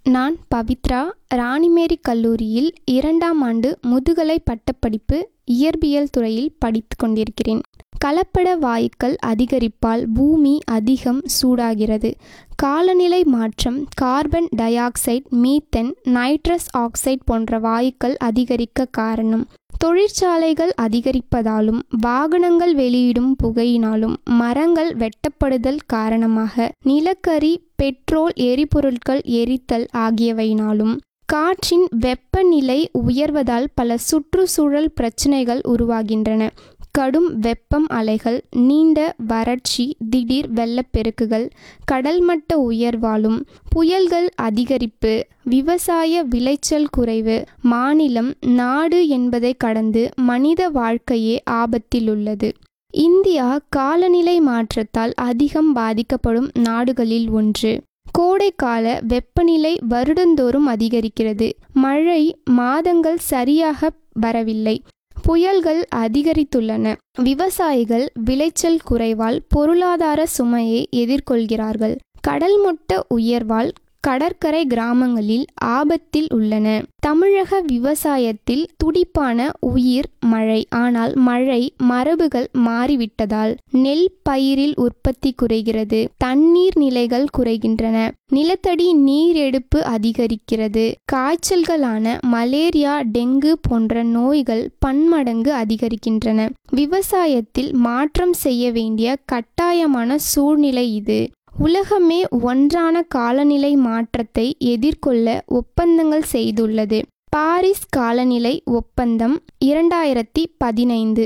நான் பவித்ரா ராணிமேரி கல்லூரியில் இரண்டாம் ஆண்டு முதுகலை பட்டப்படிப்பு இயற்பியல் துறையில் படித்து கொண்டிருக்கிறேன் கலப்பட வாயுக்கள் அதிகரிப்பால் பூமி அதிகம் சூடாகிறது காலநிலை மாற்றம் carbon dioxide methane nitrous oxide போன்ற வாயுக்கள் அதிகரிக்க காரணம் தொழிற்சாலைகள் அதிகரிப்பதாலும் வாகனங்கள் வெளியிடும் புகையினாலும் மரங்கள் வெட்டப்படுதல் காரணமாக நிலக்கரி பெட்ரோல் எரிபொருட்கள் எரித்தல் ஆகியவையினாலும் காற்றின் வெப்பநிலை உயர்வதால் பல சுற்றுச்சூழல் பிரச்சினைகள் உருவாகின்றன கடும் வெப்பம் அலைகள் நீண்ட வறட்சி திடீர் வெள்ளப்பெருக்குகள் கடல்மட்ட உயர்வாலும் புயல்கள் அதிகரிப்பு விவசாய விளைச்சல் குறைவு மாநிலம் நாடு என்பதை கடந்து மனித வாழ்க்கையே ஆபத்தில் உள்ளது இந்தியா காலநிலை மாற்றத்தால் அதிகம் பாதிக்கப்படும் நாடுகளில் ஒன்று கோடைக்கால வெப்பநிலை வருடந்தோறும் அதிகரிக்கிறது மழை மாதங்கள் சரியாக வரவில்லை புயல்கள் அதிகரித்துள்ளன விவசாயிகள் விளைச்சல் குறைவால் பொருளாதார சுமையை எதிர்கொள்கிறார்கள் கடல் மட்ட உயர்வால் கடற்கரை கிராமங்களில் ஆபத்தில் உள்ளன தமிழக விவசாயத்தில் துடிப்பான உயிர் மழை ஆனால் மழை மரபுகள் மாறிவிட்டதால் நெல் பயிரில் உற்பத்தி குறைகிறது தண்ணீர் நிலைகள் குறைகின்றன நிலத்தடி நீரெடுப்பு அதிகரிக்கிறது காய்ச்சல்களான மலேரியா டெங்கு போன்ற நோய்கள் பன்மடங்கு அதிகரிக்கின்றன விவசாயத்தில் மாற்றம் செய்ய வேண்டிய கட்டாயமான சூழ்நிலை இது உலகமே ஒன்றான காலநிலை மாற்றத்தை எதிர்கொள்ள ஒப்பந்தங்கள் செய்துள்ளது பாரிஸ் காலநிலை ஒப்பந்தம் இரண்டாயிரத்தி பதினைந்து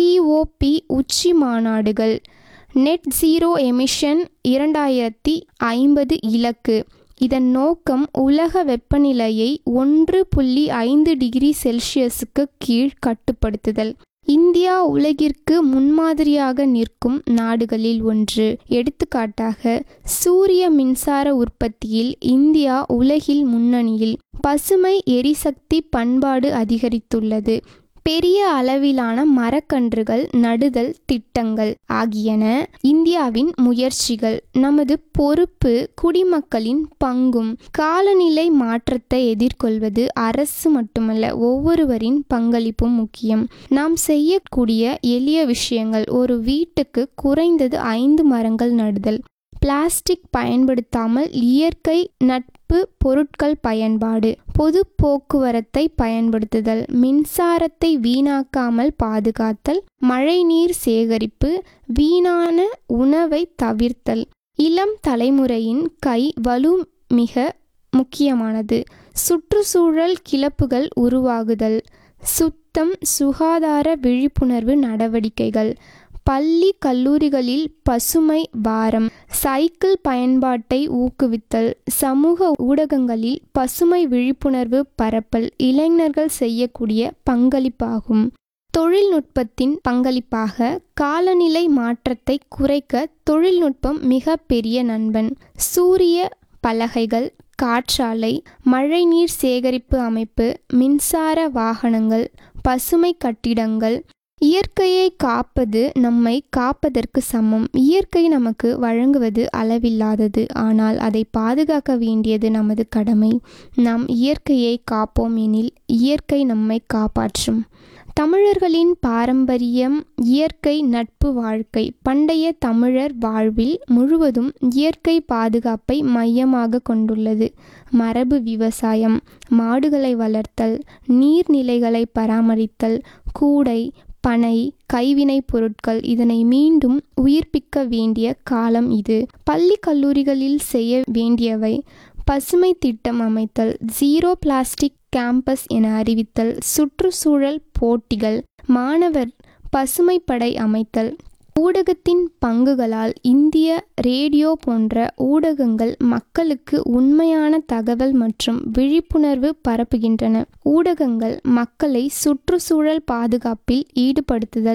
சிஓபி உச்சி மாநாடுகள் நெட் ஜீரோ எமிஷன் இரண்டாயிரத்தி ஐம்பது இலக்கு இதன் நோக்கம் உலக வெப்பநிலையை ஒன்று புள்ளி ஐந்து டிகிரி செல்சியஸுக்கு கீழ் கட்டுப்படுத்துதல் இந்தியா உலகிற்கு முன்மாதிரியாக நிற்கும் நாடுகளில் ஒன்று எடுத்துக்காட்டாக சூரிய மின்சார உற்பத்தியில் இந்தியா உலகில் முன்னணியில் பசுமை எரிசக்தி பண்பாடு அதிகரித்துள்ளது பெரிய அளவிலான மரக்கன்றுகள் நடுதல் திட்டங்கள் ஆகியன இந்தியாவின் முயற்சிகள் நமது பொறுப்பு குடிமக்களின் பங்கும் காலநிலை மாற்றத்தை எதிர்கொள்வது அரசு மட்டுமல்ல ஒவ்வொருவரின் பங்களிப்பும் முக்கியம் நாம் செய்யக்கூடிய எளிய விஷயங்கள் ஒரு வீட்டுக்கு குறைந்தது ஐந்து மரங்கள் நடுதல் பிளாஸ்டிக் பயன்படுத்தாமல் இயற்கை நட்பு பொருட்கள் பயன்பாடு பொது போக்குவரத்தை பயன்படுத்துதல் மின்சாரத்தை வீணாக்காமல் பாதுகாத்தல் மழைநீர் சேகரிப்பு வீணான உணவை தவிர்த்தல் இளம் தலைமுறையின் கை வலு மிக முக்கியமானது சுற்றுச்சூழல் கிளப்புகள் உருவாகுதல் சுத்தம் சுகாதார விழிப்புணர்வு நடவடிக்கைகள் பள்ளி கல்லூரிகளில் பசுமை வாரம் சைக்கிள் பயன்பாட்டை ஊக்குவித்தல் சமூக ஊடகங்களில் பசுமை விழிப்புணர்வு பரப்பல் இளைஞர்கள் செய்யக்கூடிய பங்களிப்பாகும் தொழில்நுட்பத்தின் பங்களிப்பாக காலநிலை மாற்றத்தை குறைக்க தொழில்நுட்பம் மிக பெரிய நண்பன் சூரிய பலகைகள் காற்றாலை மழைநீர் சேகரிப்பு அமைப்பு மின்சார வாகனங்கள் பசுமை கட்டிடங்கள் இயற்கையை காப்பது நம்மை காப்பதற்கு சமம் இயற்கை நமக்கு வழங்குவது அளவில்லாதது ஆனால் அதை பாதுகாக்க வேண்டியது நமது கடமை நாம் இயற்கையை காப்போம் எனில் இயற்கை நம்மை காப்பாற்றும் தமிழர்களின் பாரம்பரியம் இயற்கை நட்பு வாழ்க்கை பண்டைய தமிழர் வாழ்வில் முழுவதும் இயற்கை பாதுகாப்பை மையமாக கொண்டுள்ளது மரபு விவசாயம் மாடுகளை வளர்த்தல் நீர்நிலைகளை பராமரித்தல் கூடை பனை கைவினைப் பொருட்கள் இதனை மீண்டும் உயிர்ப்பிக்க வேண்டிய காலம் இது பள்ளி கல்லூரிகளில் செய்ய வேண்டியவை பசுமை திட்டம் அமைத்தல் ஜீரோ பிளாஸ்டிக் கேம்பஸ் என அறிவித்தல் சுற்றுச்சூழல் போட்டிகள் மாணவர் பசுமை படை அமைத்தல் ஊடகத்தின் பங்குகளால் இந்திய ரேடியோ போன்ற ஊடகங்கள் மக்களுக்கு உண்மையான தகவல் மற்றும் விழிப்புணர்வு பரப்புகின்றன ஊடகங்கள் மக்களை சுற்றுச்சூழல் பாதுகாப்பில் ஈடுபடுத்துதல்